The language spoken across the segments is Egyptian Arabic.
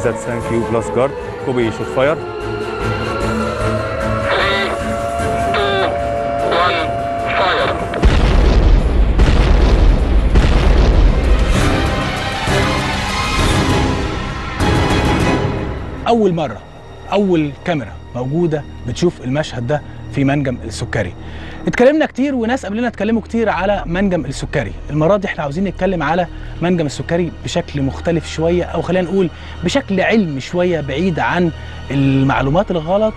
زد ثانك يو بلس جارد كوبي شوت فاير 3 2 1 فاير اول مره اول كاميرا موجوده بتشوف المشهد ده في منجم السكري اتكلمنا كتير وناس قبلنا اتكلموا كتير على منجم السكري المره دي احنا عاوزين نتكلم على منجم السكري بشكل مختلف شويه او خلينا نقول بشكل علمي شويه بعيد عن المعلومات الغلط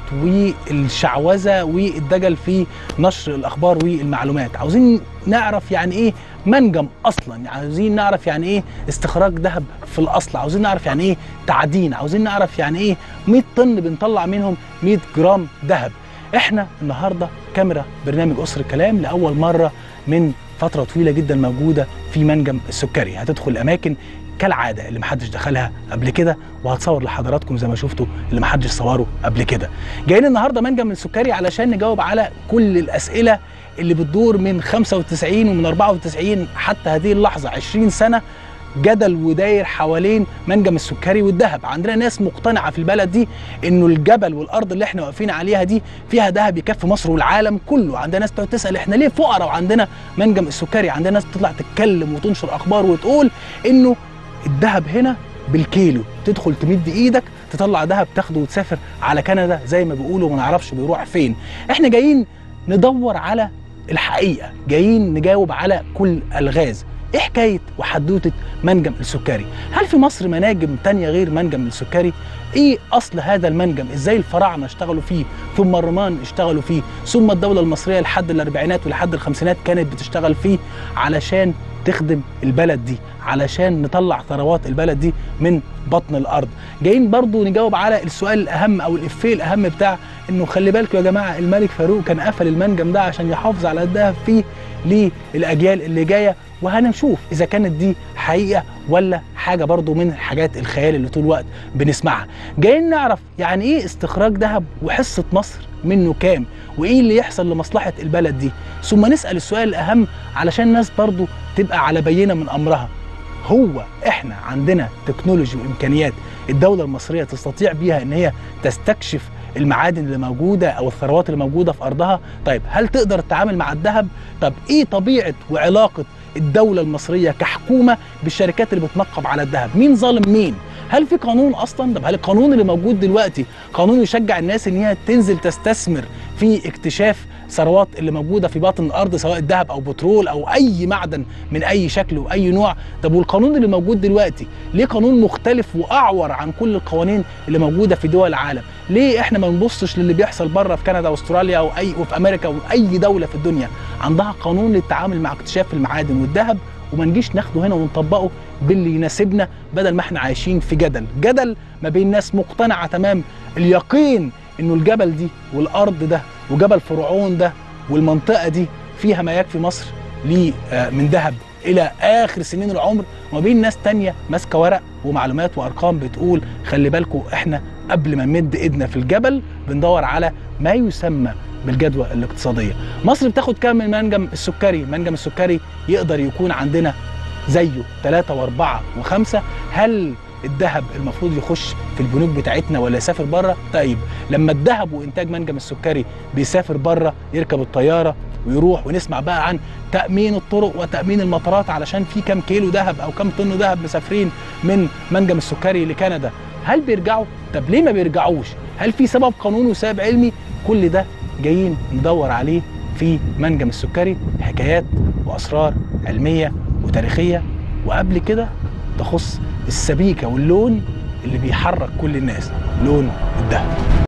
والشعوذه والدجل في نشر الاخبار والمعلومات عاوزين نعرف يعني ايه منجم اصلا يعني عاوزين نعرف يعني ايه استخراج ذهب في الاصل عاوزين نعرف يعني ايه تعدين عاوزين نعرف يعني ايه 100 طن بنطلع منهم 100 جرام ذهب احنا النهارده كاميرا برنامج اسر الكلام لاول مره من فتره طويله جدا موجوده في منجم السكري هتدخل اماكن كالعاده اللي محدش دخلها قبل كده وهتصور لحضراتكم زي ما شفتوا اللي محدش صوره قبل كده جايين النهارده منجم السكري علشان نجاوب على كل الاسئله اللي بتدور من 95 ومن 94 حتى هذه اللحظه 20 سنه جدل وداير حوالين منجم السكري والذهب عندنا ناس مقتنعه في البلد دي انه الجبل والارض اللي احنا واقفين عليها دي فيها ذهب يكفي مصر والعالم كله عندنا ناس تقعد تسال احنا ليه فقراء وعندنا منجم السكري عندنا ناس تطلع تتكلم وتنشر اخبار وتقول انه الذهب هنا بالكيلو تدخل تمد ايدك تطلع ذهب تاخده وتسافر على كندا زي ما بيقولوا ما نعرفش بيروح فين احنا جايين ندور على الحقيقه جايين نجاوب على كل الغاز ايه حكايه وحدوته منجم السكري هل في مصر مناجم تانية غير منجم السكري ايه اصل هذا المنجم ازاي الفراعنه اشتغلوا فيه ثم الرومان اشتغلوا فيه ثم الدوله المصريه لحد الاربعينات ولحد الخمسينات كانت بتشتغل فيه علشان تخدم البلد دي علشان نطلع ثروات البلد دي من بطن الارض جايين برضو نجاوب على السؤال الاهم او الافيه الاهم بتاع انه خلي بالكم يا جماعه الملك فاروق كان قفل المنجم ده عشان يحافظ على الذهب فيه للاجيال اللي جايه وهنشوف اذا كانت دي حقيقه ولا حاجه برضو من حاجات الخيال اللي طول الوقت بنسمعها جايين نعرف يعني ايه استخراج ذهب وحصه مصر منه كام وايه اللي يحصل لمصلحه البلد دي ثم نسال السؤال الاهم علشان الناس برضو تبقى على بينه من امرها هو احنا عندنا تكنولوجي وامكانيات الدوله المصريه تستطيع بيها ان هي تستكشف المعادن اللي موجوده او الثروات اللي موجوده في ارضها طيب هل تقدر تتعامل مع الذهب طب ايه طبيعه وعلاقه الدوله المصريه كحكومه بالشركات اللي بتنقب على الذهب مين ظالم مين هل في قانون اصلا طب هل القانون اللي موجود دلوقتي قانون يشجع الناس ان هي تنزل تستثمر في اكتشاف ثروات اللي موجوده في باطن الارض سواء الذهب او بترول او اي معدن من اي شكل واي نوع طب والقانون اللي موجود دلوقتي ليه قانون مختلف واعور عن كل القوانين اللي موجوده في دول العالم ليه احنا ما بنبصش للي بيحصل بره في كندا واستراليا او اي وفي امريكا واي دوله في الدنيا عندها قانون للتعامل مع اكتشاف المعادن والذهب وما نجيش ناخده هنا ونطبقه باللي يناسبنا بدل ما احنا عايشين في جدل جدل ما بين ناس مقتنعه تمام اليقين انه الجبل دي والارض ده وجبل فرعون ده والمنطقه دي فيها ما يكفي مصر ليه آه، من ذهب الى اخر سنين العمر وما بين ناس تانية ماسكه ورق ومعلومات وارقام بتقول خلي بالكم احنا قبل ما نمد ايدنا في الجبل بندور على ما يسمى بالجدوى الاقتصاديه مصر بتاخد كام من منجم السكري منجم السكري يقدر يكون عندنا زيه ثلاثة وأربعة وخمسة هل الذهب المفروض يخش في البنوك بتاعتنا ولا يسافر بره طيب لما الذهب وانتاج منجم السكري بيسافر بره يركب الطياره ويروح ونسمع بقى عن تامين الطرق وتامين المطارات علشان في كام كيلو ذهب او كام طن ذهب مسافرين من منجم السكري لكندا هل بيرجعوا طب ليه ما بيرجعوش هل في سبب قانوني وسبب علمي كل ده جايين ندور عليه في منجم السكري حكايات واسرار علميه وتاريخيه وقبل كده تخص السبيكه واللون اللي بيحرك كل الناس لون الذهب